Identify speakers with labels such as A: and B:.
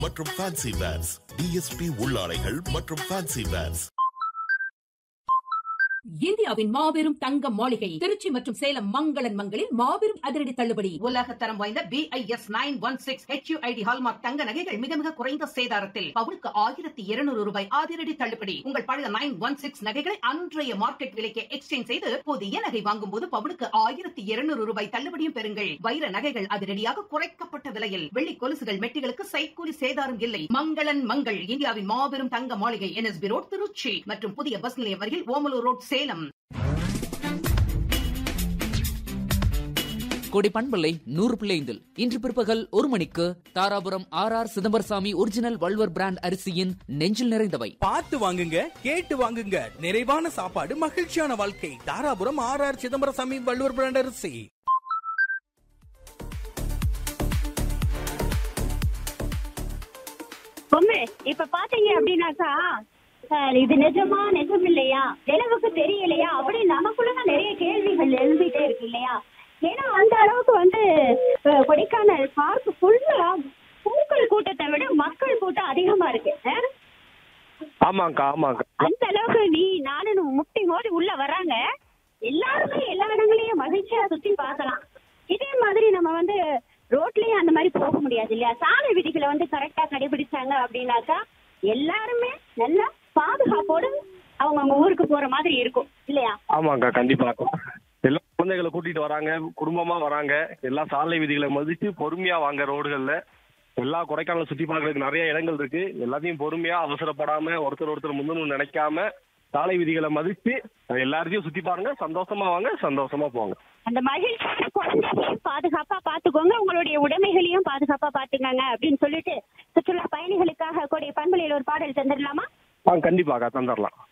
A: மற்றும் fancy verse DSP உள்ளாடைகள் மற்றும் fancy verse
B: இந்தியாவின் மாபெரும் தங்க மாளிகை திருச்சி மற்றும் சேலம் மங்களன் மங்களில் மாபெரும் அதிரடி தள்ளுபடி
C: உலக தரம் வாய்ந்த BIS nine one six HUID hallmark தங்க நகைகள் மிக மிக குறைந்த சேதாரத்தில் பவுனுக்கு ஆயிரத்தி இருநூறு ரூபாய் அதிரடி தள்ளுபடி உங்கள் பழைய நைன் ஒன் சிக்ஸ் நகைகளை அன்றைய மார்க்கெட் விலைக்கு எக்ஸ்சேஞ்ச் செய்து புதிய நகை வாங்கும் போது பவுனுக்கு ஆயிரத்தி இருநூறு ரூபாய் தள்ளுபடியும் பெறுங்கள் வைர நகைகள் அதிரடியாக குறைக்கப்பட்ட விலையில் வெள்ளி கொலுசுகள் மெட்டிகளுக்கு சைக்கூலி சேதாரம் இல்லை மங்களன் மங்கள் இந்தியாவின் மாபெரும் தங்க மாளிகை என்எஸ்பி ரோட் திருச்சி மற்றும் புதிய பஸ் நிலையம் அருகில் ஓமலூர் ரோட் சேலம்
D: கொடி பண்பலை நூறு பிள்ளைந்தில் இன்று பிற்பகல் ஒரு மணிக்கு Dharapuram R R Chidambarasamy original Valluvar brand அரிசியின் நெஞ்சில் நிறைந்தவை
E: பார்த்து வாங்குங்க கேட்டு வாங்குங்க நிறைவான சாப்பாடு மகிழ்ச்சியான வாழ்க்கை Dharapuram R R Chidambarasamy Valluvar brand அரிசி
F: பொண்ணு இப்ப பாத்தீங்க அப்படின்னாக்கா அஹ், இது நிஜமா நிஜம் இல்லையா நிலவுக்கு தெரியலையா அப்படி நமக்குள்ள நிறைய கேள்விகள் எழுதிட்டே இருக்கு இல்லையா ஏன்னா அந்த அளவுக்கு வந்து அஹ், கொடைக்கானல் பார்க் ஃபுல்லா பூக்கள் கூட்டத்தை விட மக்கள் கூட்டம் அதிகமா இருக்கு அஹ்?
G: ஆமாங்கக்கா ஆமாங்கக்கா
F: அந்த அளவுக்கு நீ நானும் முட்டி மோதி உள்ள வர்றாங்க எல்லாருமே எல்லா இடங்களையும் மகிழ்ச்சியா சுத்தி பார்க்கலாம் இதே மாதிரி நம்ம வந்து ரோட்லயும் அந்த மாதிரி போக முடியாது இல்லையா சாலை விதிகளை வந்து கரெக்டா கடைபிடிச்சாங்க அப்படின்னாக்கா எல்லாருமே நல்லா பாதுகாப்போடு அவங்க அவங்க ஊருக்கு போற மாதிரி இருக்கும் இல்லையா
G: ஆமாங்கக்கா கண்டிப்பா எல்லா குழந்தைகளை கூட்டிட்டு வராங்க குடும்பமா வராங்க எல்லா சாலை விதிகளை மதிச்சு பொறுமையா வாங்க ரோடுகள்ல எல்லா கொடைக்கானல் சுத்தி பார்க்கறதுக்கு நிறைய இடங்கள் இருக்கு எல்லாத்தையும் பொறுமையா அவசரப்படாம ஒருத்தர் ஒருத்தர் முந்தணும் நினைக்காம சாலை விதிகளை மதிச்சு எல்லாத்தையும் சுத்தி பாருங்க சந்தோஷமா வாங்க சந்தோஷமா போங்க
F: அந்த மகிழ்ச்சி குழந்தைகளையும் பாதுகாப்பா பாத்துக்கோங்க உங்களுடைய உடைமைகளையும் பாதுகாப்பா பாத்துக்கங்க அப்படின்னு சொல்லிட்டு சுற்றுலா பயணிகளுக்காக கூடிய பண்பலையில் ஒரு பாடல் தந்துடலாமா
G: ஆ கண்டிப்பாக்கா தந்துடலாம்